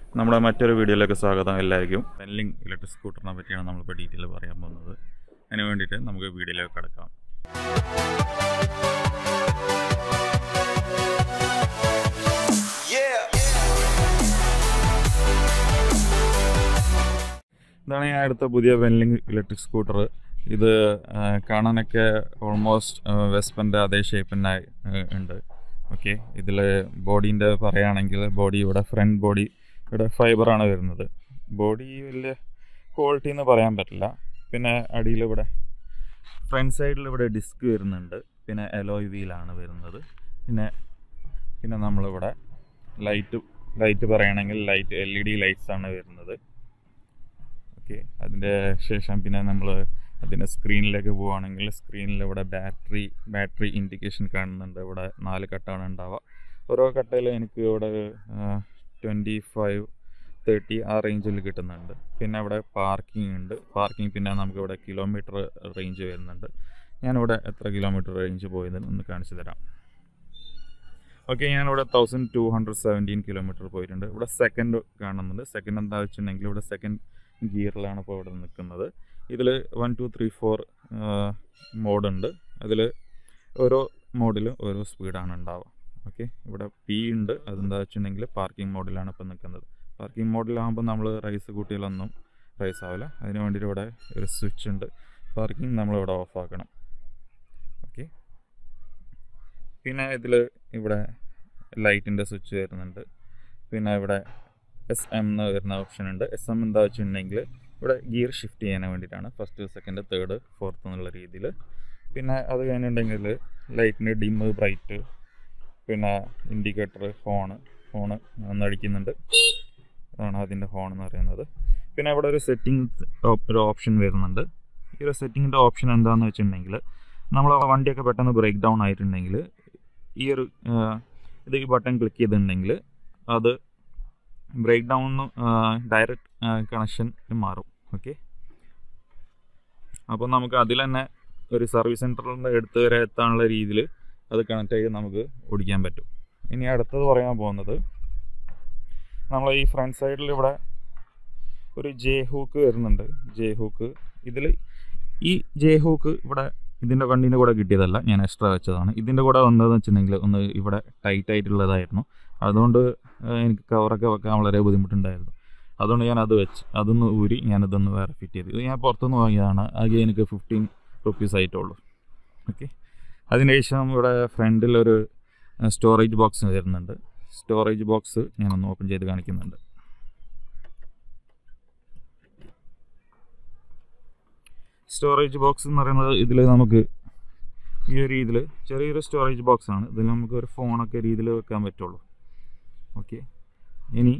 നമ്മുടെ മറ്റൊരു വീഡിയോയിലേക്ക് സ്വാഗതം എല്ലാവർക്കും പെൻലിംഗ് ഇലക്ട്രിക് സ്കൂട്ടറിനെ പറ്റിയാണ് നമ്മളിപ്പോൾ ഡീറ്റെയിൽ പറയാൻ പോകുന്നത് അതിന് വേണ്ടിയിട്ട് നമുക്ക് വീഡിയോയിലേക്ക് കിടക്കാം ഇതാണ് ഞാൻ അടുത്ത പുതിയ പെൻലിംഗ് ഇലക്ട്രിക് സ്കൂട്ടർ ഇത് ആ, കാണാനൊക്കെ ഓൾമോസ്റ്റ് വെസ്പൻ്റെ അതേ ഷേപ്പ് തന്നെ ഉണ്ട് ഓക്കെ ഇതിൽ ബോഡീൻ്റെ പറയുകയാണെങ്കിൽ ബോഡി ഇവിടെ ഫ്രണ്ട് ബോഡി ഇവിടെ ഫൈബറാണ് വരുന്നത് ബോഡി വലിയ ക്വാളിറ്റി എന്ന് പറയാൻ പറ്റില്ല പിന്നെ അടിയിൽ ഇവിടെ ഫ്രണ്ട് സൈഡിൽ ഇവിടെ ഡിസ്ക് വരുന്നുണ്ട് പിന്നെ എലോയ് വീലാണ് വരുന്നത് പിന്നെ പിന്നെ നമ്മളിവിടെ ലൈറ്റ് ലൈറ്റ് പറയുകയാണെങ്കിൽ light L E D lights ആണ് വരുന്നത് ഓക്കെ അതിൻ്റെ ശേഷം പിന്നെ നമ്മൾ അതിൻ്റെ സ്ക്രീനിലേക്ക് പോവുകയാണെങ്കിൽ സ്ക്രീനിൽ ഇവിടെ ബാറ്ററി ബാറ്ററി ഇൻഡിക്കേഷൻ കാണുന്നുണ്ട് ഇവിടെ നാല് കട്ടാണ് ഉണ്ടാവുക ഓരോ കട്ടയിൽ എനിക്ക് ഇവിടെ ട്വൻറ്റി ഫൈവ് തേർട്ടി ആ റേഞ്ചിൽ കിട്ടുന്നുണ്ട് പിന്നെ ഇവിടെ പാർക്കിംഗ് ഉണ്ട് പാർക്കിംഗ് പിന്നെ നമുക്ക് ഇവിടെ കിലോമീറ്റർ റേഞ്ച് വരുന്നുണ്ട് ഞാനിവിടെ എത്ര കിലോമീറ്റർ റേഞ്ച് പോയതെന്ന് ഒന്ന് കാണിച്ചു തരാം ഓക്കെ ഞാനിവിടെ thousand two hundred seventeen kilometre പോയിട്ടുണ്ട് ഇവിടെ സെക്കൻഡ് കാണുന്നുണ്ട് സെക്കൻഡ് എന്താ വെച്ചിട്ടുണ്ടെങ്കിൽ ഇവിടെ സെക്കൻഡ് ഗിയറിലാണ് ഇപ്പോൾ ഇവിടെ നിൽക്കുന്നത് ഇതിൽ വൺ ടു ത്രീ ഫോർ മോഡുണ്ട് അതിൽ ഓരോ മോഡിലും ഓരോ സ്പീഡാണ് ഉണ്ടാവുക ഓക്കെ ഇവിടെ പി ഉണ്ട് അതെന്താ വെച്ചിട്ടുണ്ടെങ്കിൽ പാർക്കിംഗ് മോഡിലാണ് ഇപ്പോൾ നിൽക്കുന്നത് പാർക്കിംഗ് മോഡിലാകുമ്പോൾ നമ്മൾ റൈസ് കൂട്ടിയാലൊന്നും റൈസ് ആവില്ല അതിന് വേണ്ടിയിട്ട് ഇവിടെ ഒരു സ്വിച്ച് ഉണ്ട് പാർക്കിംഗ് നമ്മളിവിടെ ഓഫ് ആക്കണം ഓക്കെ പിന്നെ ഇതിൽ ഇവിടെ ലൈറ്റിൻ്റെ സ്വിച്ച് വരുന്നുണ്ട് പിന്നെ ഇവിടെ എസ് എം എന്ന് വരുന്ന ഓപ്ഷൻ ഉണ്ട് എസ് എം എന്താ വെച്ചിട്ടുണ്ടെങ്കിൽ ഇവിടെ ഗിയർ ഷിഫ്റ്റ് ചെയ്യാൻ വേണ്ടിയിട്ടാണ് ഫസ്റ്റ് സെക്കൻഡ് തേർഡ് ഫോർത്ത് എന്നുള്ള രീതിയിൽ പിന്നെ അത് കഴിഞ്ഞിട്ടുണ്ടെങ്കിൽ ലൈറ്റിന് ഡിമ്മ് ബ്രൈറ്റ് പിന്നെ ഇൻഡിക്കേറ്റർ ഹോണ് ഹോണ് ഒന്നടിക്കുന്നുണ്ട് അതാണ് അതിൻ്റെ ഹോൺ എന്ന് പറയുന്നത് പിന്നെ ഇവിടെ ഒരു സെറ്റിംഗ് ഒരു ഓപ്ഷൻ വരുന്നുണ്ട് ഈ ഒരു സെറ്റിങ്ങിൻ്റെ ഓപ്ഷൻ എന്താണെന്ന് വെച്ചിട്ടുണ്ടെങ്കിൽ നമ്മൾ വണ്ടിയൊക്കെ പെട്ടെന്ന് ബ്രേക്ക് ഡൗൺ ആയിട്ടുണ്ടെങ്കിൽ ഈ ഒരു ആ, ഇത് ഈ ബട്ടൺ ക്ലിക്ക് ചെയ്തിട്ടുണ്ടെങ്കിൽ അത് ബ്രേക്ക് ഡൗൺ ഡയറക്റ്റ് കണക്ഷൻ മാറും ഓക്കെ അപ്പോൾ നമുക്ക് അതിൽ തന്നെ ഒരു സർവീസ് സെൻറ്ററിൽ നിന്ന് എടുത്ത് വരെ എത്താനുള്ള രീതിയിൽ അത് കണക്ട് ചെയ്ത് നമുക്ക് ഓടിക്കാൻ പറ്റും ഇനി അടുത്തത് പറയാൻ പോകുന്നത് നമ്മൾ ഈ ഫ്രണ്ട് സൈഡിൽ ഇവിടെ ഒരു ജെ ഹൂക്ക് വരുന്നുണ്ട് ജെ ഹൂക്ക് ഇതിൽ ഈ ജെ ഹൂക്ക് ഇവിടെ ഇതിൻ്റെ വണ്ടീൻ്റെ കൂടെ കിട്ടിയതല്ല ഞാൻ എക്സ്ട്രാ വെച്ചതാണ് ഇതിൻ്റെ കൂടെ വന്നതെന്ന് വെച്ചിട്ടുണ്ടെങ്കിൽ ഒന്ന് ഇവിടെ ടൈറ്റ് ആയിട്ടുള്ളതായിരുന്നു അതുകൊണ്ട് ഏഹ്, എനിക്ക് കവറൊക്കെ വെക്കാൻ വളരെ ബുദ്ധിമുട്ടുണ്ടായിരുന്നു അതുകൊണ്ട് ഞാൻ അത് വെച്ച് അതൊന്ന് ഊരി ഞാനതൊന്ന് വേറെ ഫിറ്റ് ചെയ്തു ഇത് ഞാൻ പുറത്തുനിന്ന് വാങ്ങിയതാണ് ആകെ എനിക്ക് ഫിഫ്റ്റീൻ റുപ്പീസ് ആയിട്ടുള്ളൂ ഓക്കെ അതിന് ശേഷം ഇവിടെ ഫ്രണ്ടിലൊരു സ്റ്റോറേജ് ബോക്സ് വരുന്നുണ്ട് സ്റ്റോറേജ് ബോക്സ് ഞാനൊന്ന് ഓപ്പൺ ചെയ്ത് കാണിക്കുന്നുണ്ട് സ്റ്റോറേജ് ബോക്സ് എന്ന് പറയുന്നത് ഇതിൽ നമുക്ക് ഈ ഒരു രീതിയിൽ ചെറിയൊരു സ്റ്റോറേജ് ബോക്സ് ആണ് ഇതിൽ നമുക്ക് ഒരു ഫോണൊക്കെ രീതിയിൽ വെക്കാൻ പറ്റുള്ളൂ ഓക്കെ ഇനി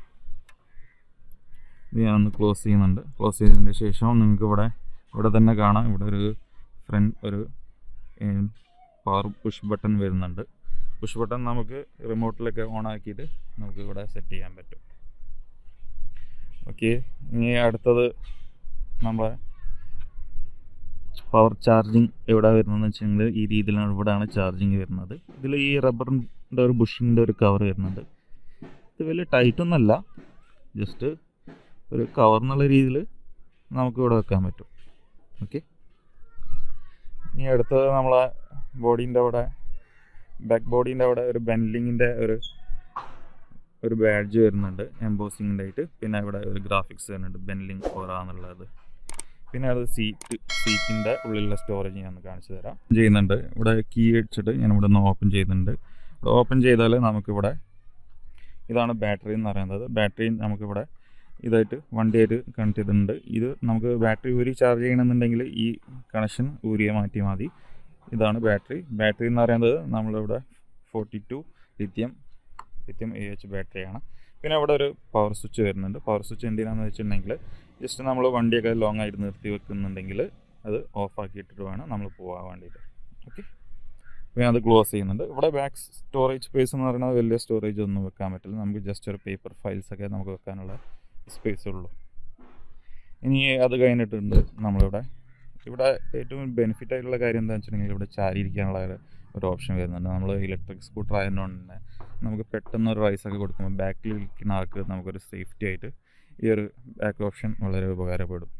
ഇത് ഞാനൊന്ന് ക്ലോസ് ചെയ്യുന്നുണ്ട് ക്ലോസ് ചെയ്തതിന് ശേഷം നിങ്ങൾക്ക് ഇവിടെ ഇവിടെ തന്നെ കാണാം ഇവിടെ ഒരു ഫ്രണ്ട് ഒരു പവർ പുഷ് ബട്ടൺ വരുന്നുണ്ട് പുഷ് ബട്ടൺ നമുക്ക് റിമോട്ടിലൊക്കെ ഓൺ ആക്കിയിട്ട് നമുക്ക് ഇവിടെ സെറ്റ് ചെയ്യാൻ പറ്റും ഓക്കെ ഇനി അടുത്തത് നമ്മളെ പവർ ചാർജിങ് എവിടെ വരുന്നതെന്ന് വെച്ചിട്ടുണ്ടെങ്കിൽ ഈ രീതിയിലാണ് ഇവിടെയാണ് ചാർജിങ് വരുന്നത് ഇതിൽ ഈ റബ്ബറിൻ്റെ ഒരു ബുഷിൻ്റെ ഒരു കവർ വരുന്നുണ്ട് ഇത് വലിയ ടൈറ്റ് ഒന്നല്ല ജസ്റ്റ് ഒരു കവർ എന്നുള്ള രീതിയിൽ നമുക്ക് ഇവിടെ വെക്കാൻ പറ്റും ഓക്കെ ഇനി അടുത്തത് നമ്മളെ ബോഡീൻ്റെ അവിടെ ബാക്ക് ബോഡീൻ്റെ അവിടെ ഒരു ബെൻലിങ്ങിൻ്റെ ഒരു ഒരു ബാഡ്ജ് വരുന്നുണ്ട് എംബോസിങ്ങിൻ്റെ ആയിട്ട് പിന്നെ ഇവിടെ ഒരു ഗ്രാഫിക്സ് വരുന്നുണ്ട് ബെൻലിങ് ഓറ എന്നുള്ളത് പിന്നെ അത് സീറ്റ് സീറ്റിൻ്റെ ഉള്ളിലുള്ള സ്റ്റോറേജ് ഞാൻ ഒന്ന് കാണിച്ചു തരാം ചെയ്യുന്നുണ്ട് ഇവിടെ കീ അടിച്ചിട്ട് ഞാൻ ഇവിടെ നിന്ന് ഓപ്പൺ ചെയ്യുന്നുണ്ട് ഇവിടെ ഓപ്പൺ ചെയ്താൽ നമുക്കിവിടെ ഇതാണ് ബാറ്ററി എന്ന് പറയുന്നത് ബാറ്ററി നമുക്കിവിടെ ഇതായിട്ട് വണ്ടിയായിട്ട് കണക്ട് ചെയ്തിട്ടുണ്ട് ഇത് നമുക്ക് ബാറ്ററി ഊരി ചാർജ് ചെയ്യണമെന്നുണ്ടെങ്കിൽ ഈ കണക്ഷൻ ഊരിയെ മാറ്റി മതി ഇതാണ് ബാറ്ററി ബാറ്ററി എന്ന് പറയുന്നത് നമ്മളിവിടെ forty two lithium lithium A H ബാറ്ററിയാണ് പിന്നെ അവിടെ ഒരു പവർ സ്വിച്ച് വരുന്നുണ്ട് പവർ സ്വിച്ച് എന്തിനാണെന്ന് വെച്ചിട്ടുണ്ടെങ്കിൽ ജസ്റ്റ് നമ്മൾ വണ്ടിയൊക്കെ ലോങ് ആയിട്ട് നിർത്തി വെക്കുന്നുണ്ടെങ്കിൽ അത് ഓഫ് ആക്കിയിട്ടിട്ട് വേണം നമ്മൾ പോകാൻ വേണ്ടിയിട്ട് ഓക്കെ അപ്പോൾ ഞാൻ അത് ക്ലോസ് ചെയ്യുന്നുണ്ട് ഇവിടെ ബാക്ക് സ്റ്റോറേജ് സ്പേസ് എന്ന് പറയുന്നത് വലിയ സ്റ്റോറേജ് ഒന്നും വെക്കാൻ പറ്റില്ല നമുക്ക് ജസ്റ്റ് ഒരു പേപ്പർ ഫയൽസ് ഒക്കെ നമുക്ക് വെക്കാനുള്ള സ്പേസ് ഉള്ളൂ ഇനി അത് കഴിഞ്ഞിട്ടുണ്ട് നമ്മളിവിടെ ഇവിടെ ഏറ്റവും ബെനിഫിറ്റ് ആയിട്ടുള്ള കാര്യം എന്താണെന്ന് വെച്ചിട്ടുണ്ടെങ്കിൽ ഇവിടെ ചാരി ഇരിക്കാനുള്ള ഒരു ഒരു ഓപ്ഷൻ വരുന്നുണ്ട് നമ്മൾ ഇലക്ട്രിക് സ്കൂട്ടർ ആയതുകൊണ്ട് തന്നെ നമുക്ക് പെട്ടെന്ന് ഒരു റൈസൊക്കെ കൊടുക്കുമ്പോൾ ബാക്കിൽ ഇരിക്കുന്ന ആൾക്ക് നമുക്കൊരു സേഫ്റ്റി ആയിട്ട് ഈ ഒരു ബാക്ക് ഓപ്ഷൻ വളരെ ഉപകാരപ്പെടും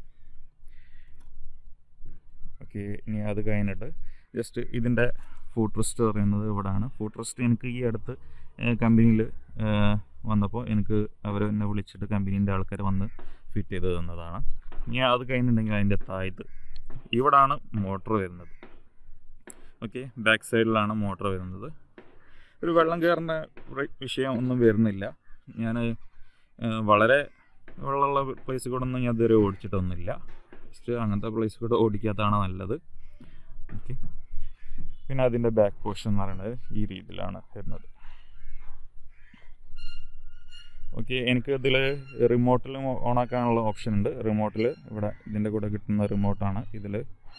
ഓക്കെ ഇനി അത് കഴിഞ്ഞിട്ട് ജസ്റ്റ് ഇതിൻ്റെ ഫുഡ് റെസ്റ്റ് പറയുന്നത് ഇവിടെയാണ് ഫുഡ് റെസ്റ്റ് എനിക്ക് ഈ അടുത്ത് കമ്പനിയിൽ വന്നപ്പോൾ എനിക്ക് അവർ എന്നെ വിളിച്ചിട്ട് കമ്പനീൻ്റെ ആൾക്കാർ വന്ന് ഫിറ്റ് ചെയ്ത് തന്നതാണ് ഇനി അത് കഴിഞ്ഞിട്ടുണ്ടെങ്കിൽ അതിൻ്റെ താഴത്ത് ഇവിടാണ് മോട്ടർ വരുന്നത് ഓക്കെ ബാക്ക് സൈഡിലാണ് മോട്ടർ വരുന്നത് ഒരു വെള്ളം കയറുന്ന ഒരു വിഷയം ഒന്നും വരുന്നില്ല ഞാൻ വളരെ വെള്ളമുള്ള പ്ലേസ് കൂടെ ഒന്നും ഞാൻ ഇതുവരെ ഓടിച്ചിട്ടൊന്നുമില്ല ജസ്റ്റ് അങ്ങനത്തെ പ്ലേസ് കൂടെ ഓടിക്കാത്തതാണ് നല്ലത് ഓക്കെ പിന്നെ അതിൻ്റെ ബാക്ക് പോർഷൻ എന്ന് പറയുന്നത് ഈ രീതിയിലാണ് വരുന്നത് ഓക്കെ എനിക്ക് ഇതിൽ റിമോട്ടിൽ ഓണാക്കാനുള്ള ഓപ്ഷൻ ഉണ്ട് റിമോട്ടിൽ ഇവിടെ ഇതിൻ്റെ കൂടെ കിട്ടുന്ന റിമോട്ടാണ് ഇതിൽ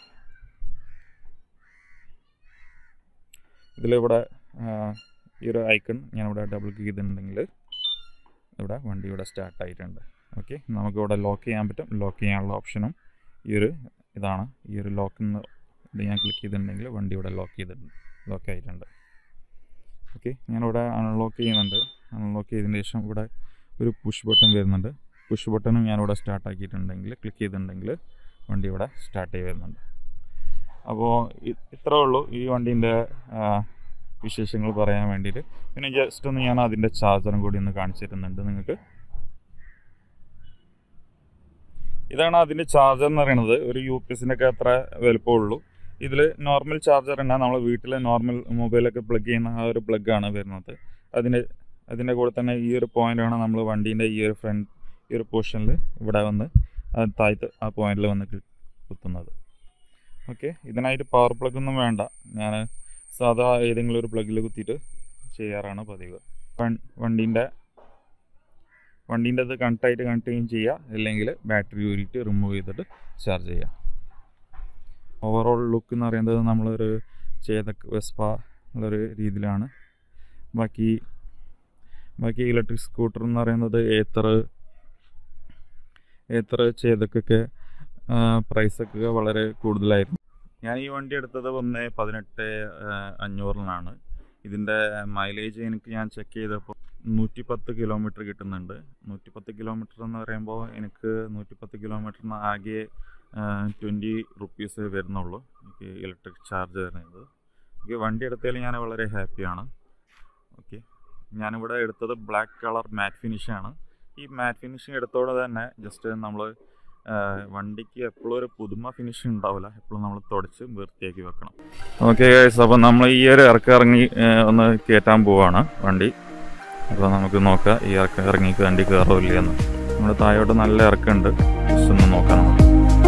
ഇതിലിവിടെ ഈ ഒരു ഐക്കൺ ഞാനിവിടെ ഡബിൾ ക്ലിക്ക് ചെയ്തിട്ടുണ്ടെങ്കിൽ ഇവിടെ വണ്ടി ഇവിടെ സ്റ്റാർട്ട് ആയിട്ടുണ്ട് ഓക്കെ നമുക്കിവിടെ ലോക്ക് ചെയ്യാൻ പറ്റും ലോക്ക് ചെയ്യാനുള്ള ഓപ്ഷനും ഈ ഒരു ഇതാണ് ഈ ഒരു ലോക്ക് ഇത് ഞാൻ ക്ലിക്ക് ചെയ്തിട്ടുണ്ടെങ്കിൽ വണ്ടി ഇവിടെ ലോക്ക് ചെയ്തിട്ടുണ്ട് ലോക്ക് ആയിട്ടുണ്ട് ഓക്കെ ഞാനിവിടെ അൺലോക്ക് ചെയ്യുന്നുണ്ട് അൺലോക്ക് ചെയ്തതിന് ശേഷം ഇവിടെ ഒരു പുഷ് ബട്ടൺ വരുന്നുണ്ട് പുഷ് ബട്ടണും ഞാനിവിടെ സ്റ്റാർട്ട് ആക്കിയിട്ടുണ്ടെങ്കിൽ ക്ലിക്ക് ചെയ്തിട്ടുണ്ടെങ്കിൽ വണ്ടി ഇവിടെ സ്റ്റാർട്ട് ചെയ്ത് വരുന്നുണ്ട് അപ്പോൾ ഇത്രേ ഉള്ളൂ ഈ വണ്ടീൻ്റെ വിശേഷങ്ങൾ പറയാൻ വേണ്ടിയിട്ട് പിന്നെ ജസ്റ്റ് ഒന്ന് ഞാൻ അതിൻ്റെ ചാർജറും കൂടി ഒന്ന് കാണിച്ചു തരുന്നുണ്ട് നിങ്ങൾക്ക് ഇതാണ് അതിൻ്റെ ചാർജർ എന്ന് പറയുന്നത് ഒരു യു പി എസിൻ്റെ ഒക്കെ അത്ര വലുപ്പമുള്ളൂ ഇതിൽ നോർമൽ ചാർജർ തന്നെ നമ്മൾ വീട്ടിലെ നോർമൽ മൊബൈലൊക്കെ പ്ലഗ് ചെയ്യുന്ന ആ ഒരു പ്ലഗാണ് വരുന്നത് അതിന് അതിൻ്റെ കൂടെ തന്നെ ഈ ഒരു പോയിൻ്റാണ് നമ്മൾ വണ്ടീൻ്റെ ഈ ഒരു ഫ്രണ്ട് ഈ ഒരു പോർഷനിൽ ഇവിടെ വന്ന് താഴത്ത് ആ പോയിന്റിൽ വന്ന് കുത്തുന്നത് ഓക്കെ ഇതിനായിട്ട് പവർ പ്ലഗ് ഒന്നും വേണ്ട ഞാൻ സാധാ ഏതെങ്കിലും ഒരു പ്ലഗിൽ കുത്തിയിട്ട് ചെയ്യാറാണ് പതിവ് വണ്ടീൻ്റെ വണ്ടീൻ്റെ അത് കണക്റ്റായിട്ട് കണക്ട് ചെയ്യുകയും ചെയ്യുക അല്ലെങ്കിൽ ബാറ്ററി ഊരിയിട്ട് റിമൂവ് ചെയ്തിട്ട് ചാർജ് ചെയ്യുക ഓവറോൾ ലുക്ക് എന്ന് പറയുന്നത് നമ്മളൊരു ചേതക് വെസ്പ ഉള്ളൊരു രീതിയിലാണ് ബാക്കി ബാക്കി ഇലക്ട്രിക് സ്കൂട്ടർ എന്ന് പറയുന്നത് ഏത്തർ ഏത്തർ ചേതക്കൊക്കെ പ്രൈസൊക്കെ വളരെ കൂടുതലായിരുന്നു ഞാൻ ഈ വണ്ടി എടുത്തത് ഒന്ന് പതിനെട്ട് അഞ്ഞൂറിനാണ് ഇതിൻ്റെ മൈലേജ് എനിക്ക് ഞാൻ ചെക്ക് ചെയ്തപ്പോൾ നൂറ്റി പത്ത് കിലോമീറ്റർ കിട്ടുന്നുണ്ട് നൂറ്റി പത്ത് കിലോമീറ്റർ എന്ന് പറയുമ്പോൾ എനിക്ക് നൂറ്റി പത്ത് കിലോമീറ്ററിന് ആകെ ട്വൻറ്റി റുപ്പീസ് വരുന്നുള്ളൂ എനിക്ക് ഇലക്ട്രിക് ചാർജ് വരുന്നത് എനിക്ക് വണ്ടി എടുത്തതിൽ ഞാൻ വളരെ ഹാപ്പിയാണ് ഓക്കെ ഞാനിവിടെ എടുത്തത് ബ്ലാക്ക് കളർ മാറ്റ് ഫിനിഷാണ് ഈ മാറ്റ് ഫിനിഷിങ് എടുത്തോടെ തന്നെ ജസ്റ്റ് നമ്മൾ വണ്ടിക്ക് എപ്പോഴും ഒരു പുതുമ ഫിനിഷ് ഉണ്ടാവില്ല എപ്പോഴും നമ്മൾ തുടച്ച് വൃത്തിയാക്കി വെക്കണം ഓക്കെ അപ്പോൾ നമ്മൾ ഈ ഒരു ഇറക്കം ഇറങ്ങി ഒന്ന് കയറ്റാൻ പോവാണ് വണ്ടി അപ്പോൾ നമുക്ക് നോക്കാം ഈ ഇറക്കം ഇറങ്ങി വണ്ടി കയറില്ല എന്ന് നമ്മുടെ താഴോട്ട് നല്ല ഇറക്കമുണ്ട് ജസ്റ്റ് ഒന്ന് നോക്കാം നമുക്ക്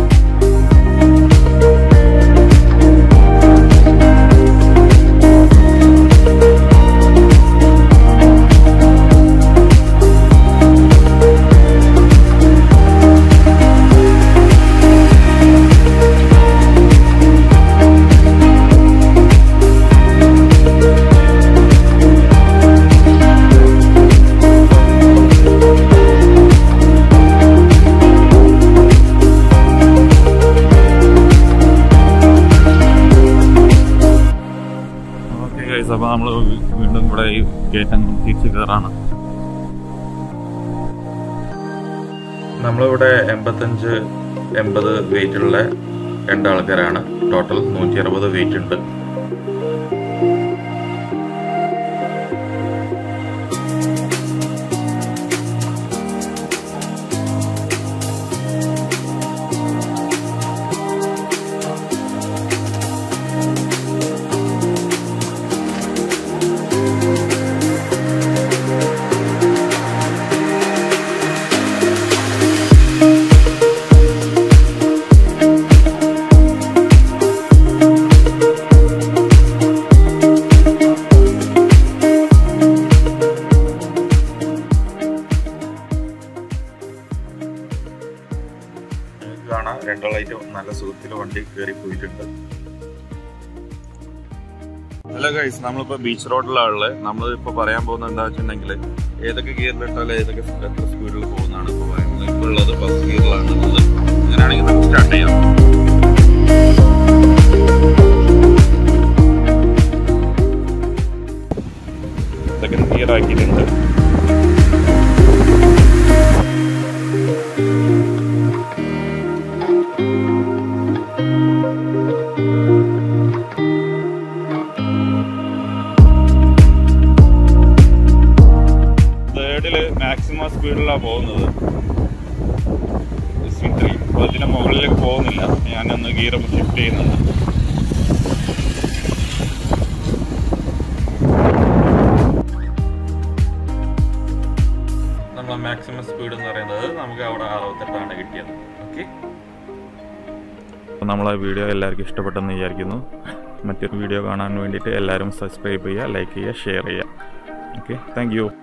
അപ്പോൾ നമ്മൾ വീണ്ടും ഇവിടെ ഈ കയറ്റം തിരിച്ച് കയറാണ് നമ്മളിവിടെ എൺപത്തഞ്ച് എൺപത് വെയിറ്റുള്ള രണ്ടാൾക്കാരാണ് ടോട്ടൽ നൂറ്റി അറുപത് വെയിറ്റ് ഉണ്ട് കാണാം രണ്ടാളായിട്ട് നല്ല സുഖത്തിൽ വണ്ടി കയറി പോയിട്ടുണ്ട് ഹലോ ഗൈസ് നമ്മളിപ്പോ ബീച്ച് റോഡിലാണ് നമ്മൾ ഇപ്പൊ പറയാൻ പോകുന്നത് എന്താ വെച്ചിട്ടുണ്ടെങ്കിൽ ഏതൊക്കെ ഗിയറിലിട്ടാൽ ഏതൊക്കെ എത്ര സ്പീഡിൽ പോകുന്നതാണ് ഇപ്പൊ പറയുന്നത് ഇപ്പൊ ഉള്ളത് ഫസ്റ്റ് ഗിയറിലാണ് ഉള്ളത് അങ്ങനെയാണെങ്കിൽ നമുക്ക് സ്റ്റാർട്ട് ചെയ്യാം സെക്കൻഡ് ഗിയർ ആക്കിയിട്ടുണ്ട് തേർഡിൽ മാക്സിമം സ്പീഡിലാണ് പോകുന്നത് സ്വിംഗ് ത്രീ അപ്പോൾ അതിന് മുകളിലേക്ക് പോകുന്നില്ല ഞാനൊന്ന് ഗിയർ ഷിഫ്റ്റ് ചെയ്യുന്നുണ്ട് നമ്മളെ മാക്സിമം സ്പീഡ് എന്ന് പറയുന്നത് നമുക്ക് അവിടെ അറുപത്തെട്ടാണ് കിട്ടിയത് ഓക്കെ അപ്പോൾ നമ്മളെ വീഡിയോ എല്ലാവർക്കും ഇഷ്ടപ്പെട്ടെന്ന് വിചാരിക്കുന്നു മറ്റൊരു വീഡിയോ കാണാൻ വേണ്ടിയിട്ട് എല്ലാവരും സബ്സ്ക്രൈബ് ചെയ്യുക ലൈക്ക് ചെയ്യുക ഷെയർ ചെയ്യുക ഓക്കെ താങ്ക് യു